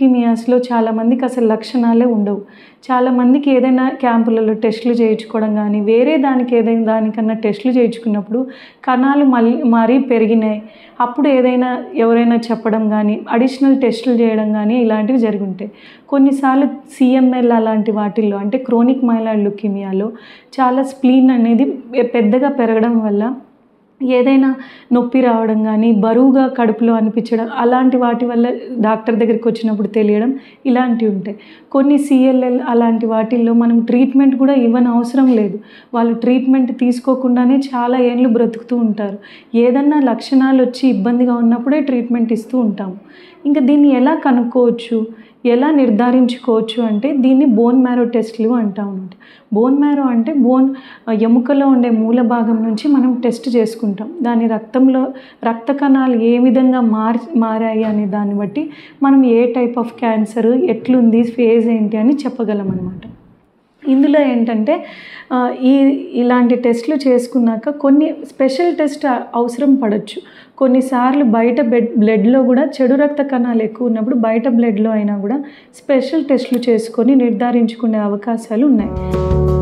ల్యూకీమియాస్లో చాలామందికి అసలు లక్షణాలే ఉండవు చాలామందికి ఏదైనా క్యాంపులలో టెస్టులు చేయించుకోవడం కానీ వేరే దానికి ఏదైనా దానికన్నా టెస్టులు చేయించుకున్నప్పుడు కణాలు మళ్ళీ మరీ పెరిగినాయి అప్పుడు ఏదైనా ఎవరైనా చెప్పడం కానీ అడిషనల్ టెస్టులు చేయడం కానీ ఇలాంటివి జరిగి ఉంటాయి కొన్నిసార్లు సిఎంఎల్ అలాంటి వాటిల్లో అంటే క్రోనిక్ మైలాయిడ్ లుకీమియాలో చాలా స్ప్లీన్ అనేది పెద్దగా పెరగడం వల్ల ఏదైనా నొప్పి రావడం కానీ బరువుగా కడుపులో అనిపించడం అలాంటి వాటి వల్ల డాక్టర్ దగ్గరికి వచ్చినప్పుడు తెలియడం ఇలాంటివి ఉంటాయి కొన్ని సిఎల్ఎల్ అలాంటి వాటిల్లో మనం ట్రీట్మెంట్ కూడా ఇవ్వని అవసరం లేదు వాళ్ళు ట్రీట్మెంట్ తీసుకోకుండానే చాలా ఏళ్ళు బ్రతుకుతూ ఉంటారు ఏదన్నా లక్షణాలు వచ్చి ఇబ్బందిగా ఉన్నప్పుడే ట్రీట్మెంట్ ఇస్తూ ఉంటాము ఇంకా దీన్ని ఎలా కనుక్కోవచ్చు ఎలా నిర్ధారించుకోవచ్చు అంటే దీన్ని బోన్ మ్యారో టెస్ట్లు అంటాం అనమాట బోన్ మ్యారో అంటే బోన్ ఎముకలో ఉండే మూల భాగం నుంచి మనం టెస్ట్ చేసుకుంటాం దాని రక్తంలో రక్త కణాలు ఏ విధంగా మార్ మారాయి అనే దాన్ని బట్టి మనం ఏ టైప్ ఆఫ్ క్యాన్సర్ ఎట్లుంది ఫేజ్ ఏంటి అని చెప్పగలం అనమాట ఇందులో ఏంటంటే ఆ, ఈ ఇలాంటి టెస్ట్లు చేసుకున్నాక కొన్ని స్పెషల్ టెస్ట్ అవసరం పడవచ్చు కొన్నిసార్లు బయట బెడ్ బ్లడ్లో కూడా చెడు రక్త కణాలు ఎక్కువ ఉన్నప్పుడు బయట బ్లడ్లో అయినా కూడా స్పెషల్ టెస్ట్లు చేసుకొని నిర్ధారించుకునే అవకాశాలు ఉన్నాయి